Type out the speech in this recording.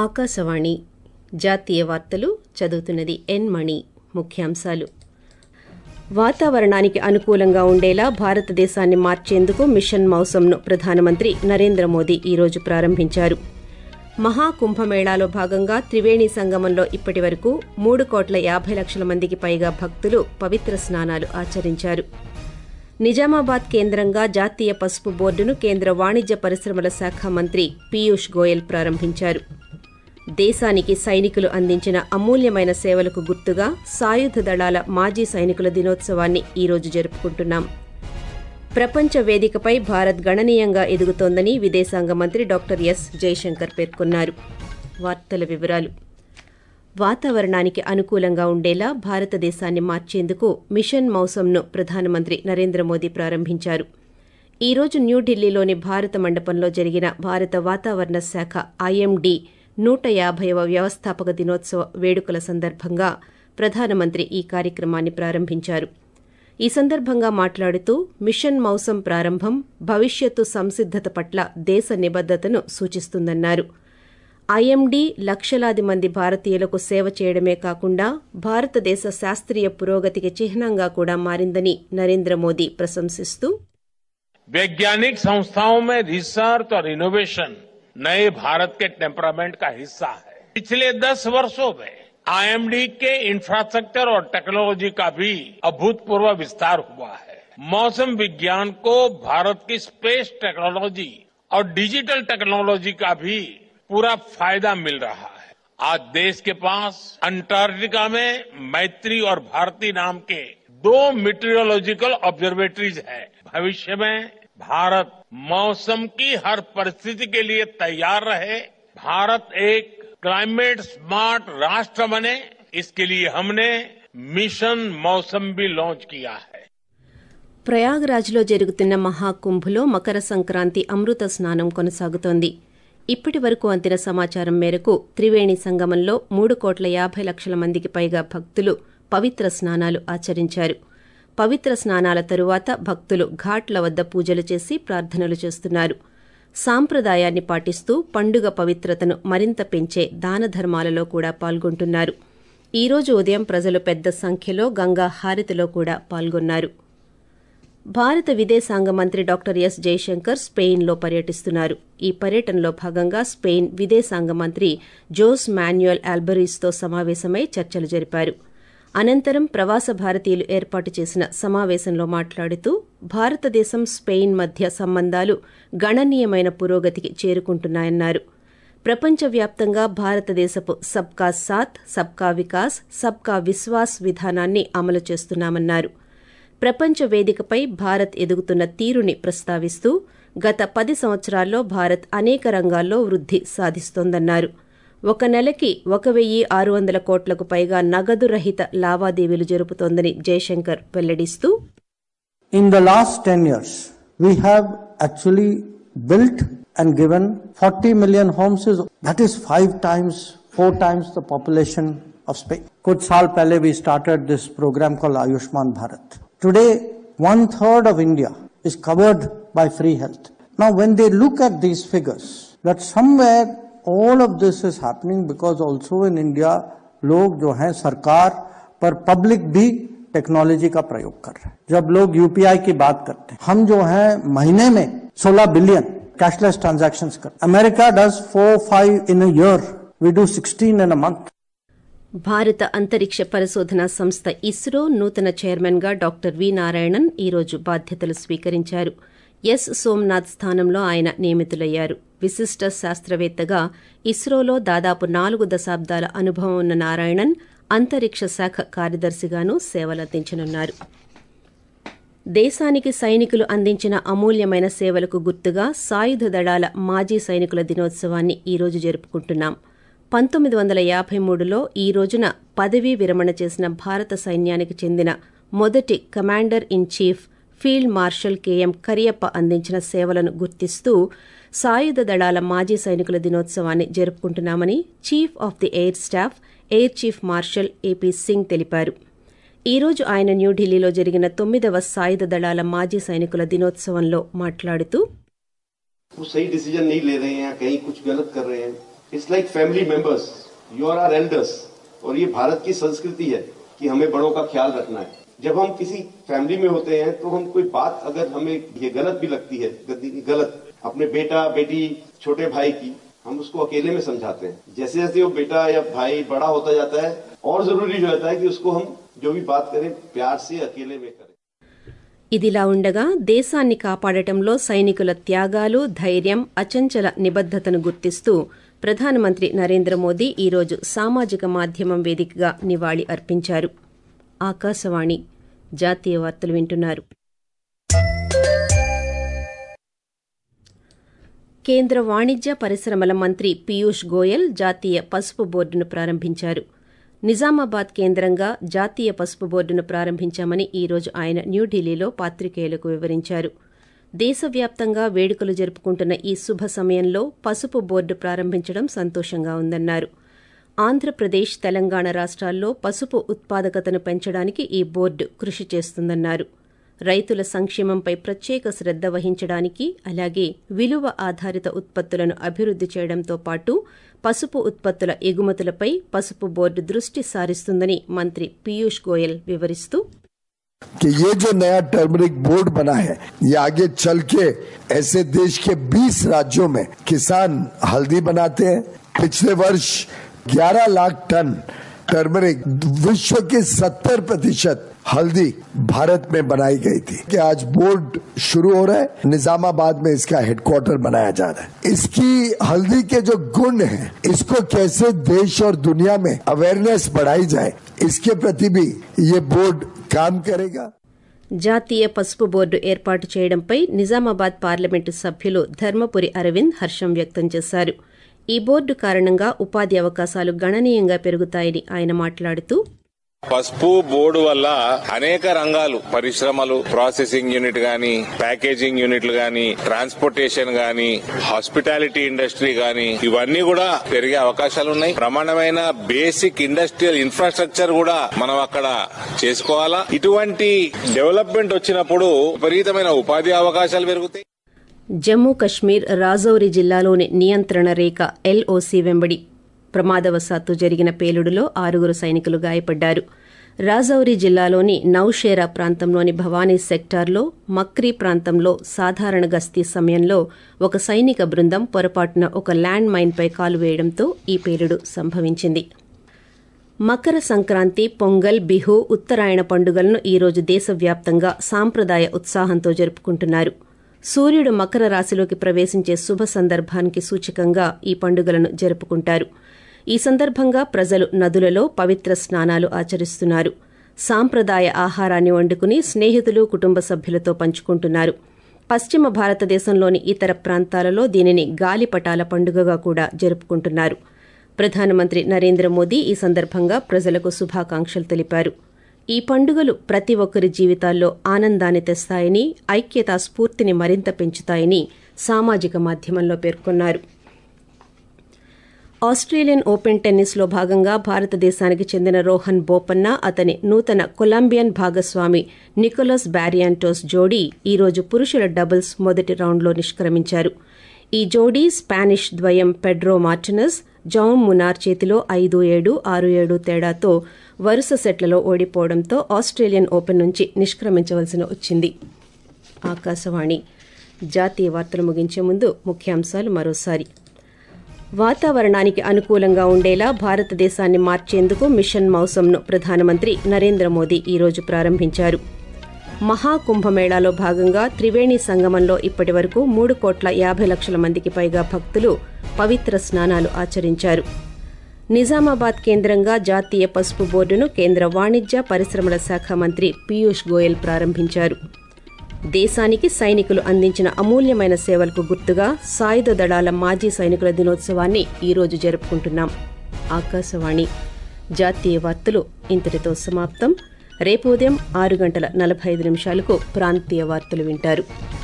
ఆకాశవాణి జాతీయ వార్తలు చదువుతున్నది ఎన్ మణి ముఖ్యాంశాలు వాతావరణానికి అనుకూలంగా ఉండేలా భారతదేశాన్ని మార్చేందుకు మిషన్ మౌసంను ప్రధానమంత్రి నరేంద్ర మోదీ ఈరోజు ప్రారంభించారు మహాకుంభమేళాలో భాగంగా త్రివేణి సంగమంలో ఇప్పటి వరకు మూడు కోట్ల యాభై లక్షల మందికి పైగా భక్తులు పవిత్ర స్నానాలు ఆచరించారు నిజామాబాద్ కేంద్రంగా జాతీయ పసుపు బోర్డును కేంద్ర వాణిజ్య పరిశ్రమల శాఖ మంత్రి పీయూష్ గోయల్ ప్రారంభించారు దేశానికి సైనికులు అందించిన అమూల్యమైన సేవలకు గుర్తుగా సాయుధ దళాల మాజీ సైనికుల దినోత్సవాన్ని ఈరోజు జరుపుకుంటున్నాం ప్రపంచ వేదికపై భారత్ గణనీయంగా ఎదుగుతోందని విదేశాంగ మంత్రి డాక్టర్ ఎస్ జైశంకర్ పేర్కొన్నారు వార్తల వివరాలు వాతావరణానికి అనుకూలంగా ఉండేలా భారతదేశాన్ని మార్చేందుకు మిషన్ మౌసంను ప్రధానమంత్రి నరేంద్ర మోదీ ప్రారంభించారు ఈ రోజు న్యూఢిల్లీలోని భారత మండపంలో జరిగిన భారత వాతావరణ శాఖ ఐఎండీ నూట యాభైవ వ్యవస్థాపక దినోత్సవ వేడుకల సందర్భంగా ప్రధానమంత్రి ఈ కార్యక్రమాన్ని ప్రారంభించారు ఈ సందర్భంగా మాట్లాడుతూ మిషన్ మౌసం ప్రారంభం భవిష్యత్తు సంసిద్దత పట్ల దేశ నిబద్దతను సూచిస్తుందన్నారు ఐఎండీ లక్షలాది మంది భారతీయులకు సేవ చేయడమే కాకుండా భారతదేశ శాస్త్రీయ పురోగతికి చిహ్నంగా కూడా మారిందని నరేంద్ర మోదీ ప్రశంసిస్తూ वैज्ञानिक संस्थाओं में रिसर्च और इनोवेशन नए भारत के टेम्परामेंट का हिस्सा है पिछले दस वर्षों में आईएमडी के इंफ्रास्ट्रक्चर और टेक्नोलॉजी का भी अभूतपूर्व विस्तार हुआ है मौसम विज्ञान को भारत की स्पेस टेक्नोलॉजी और डिजिटल टेक्नोलॉजी का भी पूरा फायदा मिल रहा है आज देश के पास अंटार्कटिका में मैत्री और भारती नाम के दो मीटरोलॉजिकल ऑब्जर्वेटरीज है भविष्य में भारत मौसम की हर परिस्थिति के लिए तैयार रहे भारत एक क्लाइमेट स्मार्ट राष्ट्र बने इसके लिए हमने मिशन मौसम भी लॉन्च किया है ప్రయాగ్రాజ్లో జరుగుతున్న మహాకుంభలో మకర సంక్రాంతి అమృత స్నానం కొనసాగుతోంది ఇప్పటి వరకు అందిన సమాచారం మేరకు త్రివేణి సంగమంలో మూడు కోట్ల యాభై లక్షల మందికి పైగా భక్తులు పవిత్ర స్నానాలు ఆచరించారు పవిత్ర స్నానాల తరువాత భక్తులు ఘాట్ల వద్ద పూజలు చేసి ప్రార్థనలు చేస్తున్నారు సాంప్రదాయాన్ని పాటిస్తూ పండుగ పవిత్రతను మరింత పెంచే దాన ధర్మాలలో కూడా పాల్గొంటున్నారు ఈ రోజు ఉదయం ప్రజలు పెద్ద సంఖ్యలో గంగా హారతిలో కూడా పాల్గొన్నారు భారత విదేశాంగ మంత్రి డాక్టర్ ఎస్ జైశంకర్ స్పెయిన్లో పర్యటిస్తున్నారు ఈ పర్యటనలో భాగంగా స్పెయిన్ విదేశాంగ మంత్రి జోస్ మాన్యుయల్ ఆల్బరీస్తో సమావేశమై చర్చలు జరిపారు అనంతరం ప్రవాస భారతీయులు ఏర్పాటు చేసిన సమావేశంలో మాట్లాడుతూ భారతదేశం స్పెయిన్ మధ్య సంబంధాలు గణనీయమైన పురోగతికి చేరుకుంటున్నాయన్నారు ప్రపంచవ్యాప్తంగా భారతదేశపు సబ్కా సాత్ సబ్కా వికాస్ సబ్కా విశ్వాస్ విధానాన్ని అమలు చేస్తున్నామన్నారు ప్రపంచ వేదికపై భారత్ ఎదుగుతున్న తీరుని ప్రస్తావిస్తూ గత పది సంవత్సరాల్లో భారత్ అనేక రంగాల్లో వృద్ధి సాధిస్తోందన్నారు ఒక నెలకి ఒక వెయ్యి ఆరు వందల కోట్లకు పైగా నగదు రహిత లావాదేవీలు జరుపుతోందని Jayashankar వెల్లడిస్తూ In the last 10 years, we have actually built and given 40 million homes. That is five times, four times the population of Spain. Kuch saal pehle we started this program called Ayushman Bharat. Today, one third of India is covered by free health. Now, when they look at these figures, that somewhere all of this is happening because also in India, लोग जो हैं सरकार पर public भी technology का प्रयोग कर रहे हैं जब लोग यूपीआई की बात करते हैं हम जो है महीने में 16 बिलियन कैशलेस ट्रांजैक्शन कर America does four five in year we do 16 in a month భారత అంతరిక్ష పరిశోధనా సంస్థ ఇస్రో నూతన చైర్మన్గా డాక్టర్ వి నారాయణన్ ఈరోజు బాధ్యతలు స్వీకరించారు ఎస్ సోమ్నాథ్ స్థానంలో ఆయన నియమితులయ్యారు విశిష్ట శాస్త్రవేత్తగా ఇస్రోలో దాదాపు నాలుగు దశాబ్దాల అనుభవం ఉన్న నారాయణన్ అంతరిక్ష శాఖ కార్యదర్శిగానూ సేవలందించనున్నారు దేశానికి సైనికులు అందించిన అమూల్యమైన సేవలకు గుర్తుగా సాయుధ దళాల మాజీ సైనికుల దినోత్సవాన్ని ఈరోజు జరుపుకుంటున్నాం పంతొమ్మిది వందల యాభై మూడులో ఈ రోజున పదవీ విరమణ చేసిన భారత సైన్యానికి చెందిన మొదటి commander in chief field marshal K M Cariappa అందించిన సేవలను గుర్తిస్తూ సాయుధ దళాల మాజీ సైనికుల దినోత్సవాన్ని జరుపుకుంటున్నామని chief of the air staff air chief marshal A P Singh తెలిపారు ఈ రోజు ఆయన న్యూఢిల్లీలో జరిగిన తొమ్మిదవ సాయుధ దళాల మాజీ సైనికుల దినోత్సవంలో మాట్లాడుతూ वो सही डिसीजन नहीं ले रहे हैं या कहीं कुछ गलत कर रहे हैं it's like family members you are are elders और ये भारत की संस्कृति है कि हमें बड़ों का ख्याल रखना है जब हम किसी फैमिली में होते हैं तो हम कोई बात अगर हमें ये गलत भी लगती है गलती- गलत अपने बेटा बेटी छोटे भाई की हम उसको अकेले में समझाते हैं जैसे जैसे वो बेटा या भाई बड़ा होता जाता है और जरूरी हो जाता है कि उसको हम जो भी बात करें प्यार से अकेले में करें ఇదిలా ఉండగా దేశాన్ని కాపాడటంలో సైనికుల త్యాగాలు ధైర్యం అచంచల నిబద్దతను గుర్తిస్తూ ప్రధానమంత్రి నరేంద్ర మోదీ ఈరోజు సామాజిక మాధ్యమం వేదికగా నివాళి అర్పించారు ఆకాశవాణి జాతీయ వార్తలు వింటున్నారు కేంద్ర వాణిజ్య పరిశ్రమల మంత్రి పీయూష్ గోయల్ జాతీయ పసుపు బోర్డును ప్రారంభించారు నిజామాబాద్ కేంద్రంగా జాతీయ పసుపు బోర్డును ప్రారంభించామని ఈ రోజు ఆయన న్యూఢిల్లీలో పాత్రికేయులకు వివరించారు దేశవ్యాప్తంగా వేడుకలు జరుపుకుంటున్న ఈ శుభ సమయంలో పసుపు బోర్డు ప్రారంభించడం సంతోషంగా ఉందన్నారు ఆంధ్రప్రదేశ్ తెలంగాణ రాష్ట్రాల్లో పసుపు ఉత్పాదకతను పెంచడానికి ఈ బోర్డు కృషి చేస్తుందన్నారు రైతుల సంక్షేమంపై ప్రత్యేక శ్రద్ధ వహించడానికి అలాగే విలువ ఆధారిత ఉత్పత్తులను అభివృద్ది చేయడంతో పాటు పసుపు ఉత్పత్తుల ఎగుమతులపై పసుపు బోర్డు దృష్టి సారిస్తుందని మంత్రి పీయూష్ గోయల్ వివరిస్తూ कि ये जो नया टर्मरिक बोर्ड बना है ये आगे चल के ऐसे देश के 20 राज्यों में किसान हल्दी बनाते हैं पिछले वर्ष 11 लाख टन टर्मरिक विश्व की 70 प्रतिशत हल्दी भारत में बनाई गई थी कि आज बोर्ड शुरू हो रहा है निजामाबाद में इसका हेडक्वार्टर बनाया जा रहा है इसकी हल्दी के जो गुण हैं इसको कैसे देश और दुनिया में अवेयरनेस बढ़ाई जाए इसके प्रति भी ये बोर्ड काम करेगा జాతీయ పసుపు బోర్డు ఏర్పాటు చేయడంపై నిజామాబాద్ పార్లమెంటు సభ్యులు ధర్మపురి అరవింద్ హర్షం వ్యక్తం చేశారు ఈ బోర్డు కారణంగా ఉపాధి అవకాశాలు గణనీయంగా పెరుగుతాయని ఆయన మాట్లాడుతూ పసుపు బోర్డు వల్ల అనేక రంగాలు పరిశ్రమలు ప్రాసెసింగ్ యూనిట్ గాని ప్యాకేజింగ్ యూనిట్లు గాని ట్రాన్స్పోర్టేషన్ గాని హాస్పిటాలిటీ ఇండస్ట్రీ గాని ఇవన్నీ కూడా పెరిగే అవకాశాలు ఉన్నాయి ప్రమాణమైన బేసిక్ ఇండస్ట్రియల్ ఇన్ఫ్రాస్ట్రక్చర్ కూడా మనం అక్కడ చేసుకోవాలా ఇటువంటి డెవలప్మెంట్ వచ్చినప్పుడు విపరీతమైన ఉపాధి అవకాశాలు పెరుగుతాయి జమ్మూ కశ్మీర్ రాజౌరి జిల్లాలోని నియంత్రణ రేఖ ఎల్ఓసి వెంబడి ప్రమాదవశాత్తు జరిగిన పేలుడులో ఆరుగురు సైనికులు గాయపడ్డారు రాజౌరి జిల్లాలోని నౌషేరా ప్రాంతంలోని భవానీ సెక్టార్లో మక్రీ ప్రాంతంలో సాధారణ గస్తీ సమయంలో ఒక సైనిక బృందం పొరపాటున ఒక ల్యాండ్ మైన్పై కాలు వేయడంతో ఈ పేలుడు సంభవించింది మకర సంక్రాంతి పొంగల్ బిహు ఉత్తరాయణ పండుగలను ఈరోజు దేశవ్యాప్తంగా సాంప్రదాయ ఉత్సాహంతో జరుపుకుంటున్నారు సూర్యుడు మకర రాశిలోకి ప్రవేశించే శుభ సందర్భానికి సూచకంగా ఈ పండుగలను జరుపుకుంటారు ఈ సందర్భంగా ప్రజలు నదులలో పవిత్ర స్నానాలు ఆచరిస్తున్నారు సాంప్రదాయ ఆహారాన్ని వండుకుని స్నేహితులు కుటుంబ సభ్యులతో పంచుకుంటున్నారు పశ్చిమ భారతదేశంలోని ఇతర ప్రాంతాలలో దీనిని గాలిపటాల పండుగగా కూడా జరుపుకుంటున్నారు ప్రధానమంత్రి నరేంద్ర మోదీ ఈ సందర్భంగా ప్రజలకు శుభాకాంక్షలు తెలిపారు ఈ పండుగలు ప్రతి ఒక్కరి జీవితాల్లో ఆనందాన్ని తెస్తాయని ఐక్యతా స్ఫూర్తిని మరింత పెంచుతాయని సామాజిక మాధ్యమంలో పేర్కొన్నారు ఆస్ట్రేలియన్ ఓపెన్ టెన్నిస్లో భాగంగా భారతదేశానికి చెందిన రోహన్ బోపన్న అతని నూతన కొలంబియన్ భాగస్వామి నికోలస్ బ్యారియాంటోస్ జోడీ ఈరోజు పురుషుల డబుల్స్ మొదటి రౌండ్లో నిష్క్రమించారు ఈ జోడీ స్పానిష్ ద్వయం పెడ్రో మార్టినస్ జౌమ్ మునార్ చేతిలో ఐదు ఏడు ఆరు ఏడు తేడాతో వరుస సెట్లలో ఓడిపోవడంతో ఆస్ట్రేలియన్ ఓపెన్ నుంచి నిష్క్రమించవలసి వచ్చింది ఆకాశవాణి జాతీయ వార్తలు ముగించే ముందు ముఖ్యాంశాలు మరోసారి వాతావరణానికి అనుకూలంగా ఉండేలా భారతదేశాన్ని మార్చేందుకు మిషన్ మౌసంను ప్రధానమంత్రి నరేంద్ర మోదీ ఈరోజు ప్రారంభించారు మహాకుంభమేళాలో భాగంగా త్రివేణి సంగమంలో ఇప్పటి వరకు మూడు కోట్ల యాభై లక్షల మందికి పైగా భక్తులు పవిత్ర స్నానాలు ఆచరించారు నిజామాబాద్ కేంద్రంగా జాతీయ పసుపు బోర్డును కేంద్ర వాణిజ్య పరిశ్రమల శాఖ మంత్రి పీయూష్ గోయల్ ప్రారంభించారు దేశానికి సైనికులు అందించిన అమూల్యమైన సేవలకు గుర్తుగా సాయుధ దళాల మాజీ సైనికుల దినోత్సవాన్ని ఈరోజు జరుపుకుంటున్నాం ఆకాశవాణి జాతీయ వార్తలు ఇంతటితో సమాప్తం రేపు ఉదయం ఆరు గంటల నలభై ఐదు నిమిషాలకు ప్రాంతీయ వార్తలు వింటారు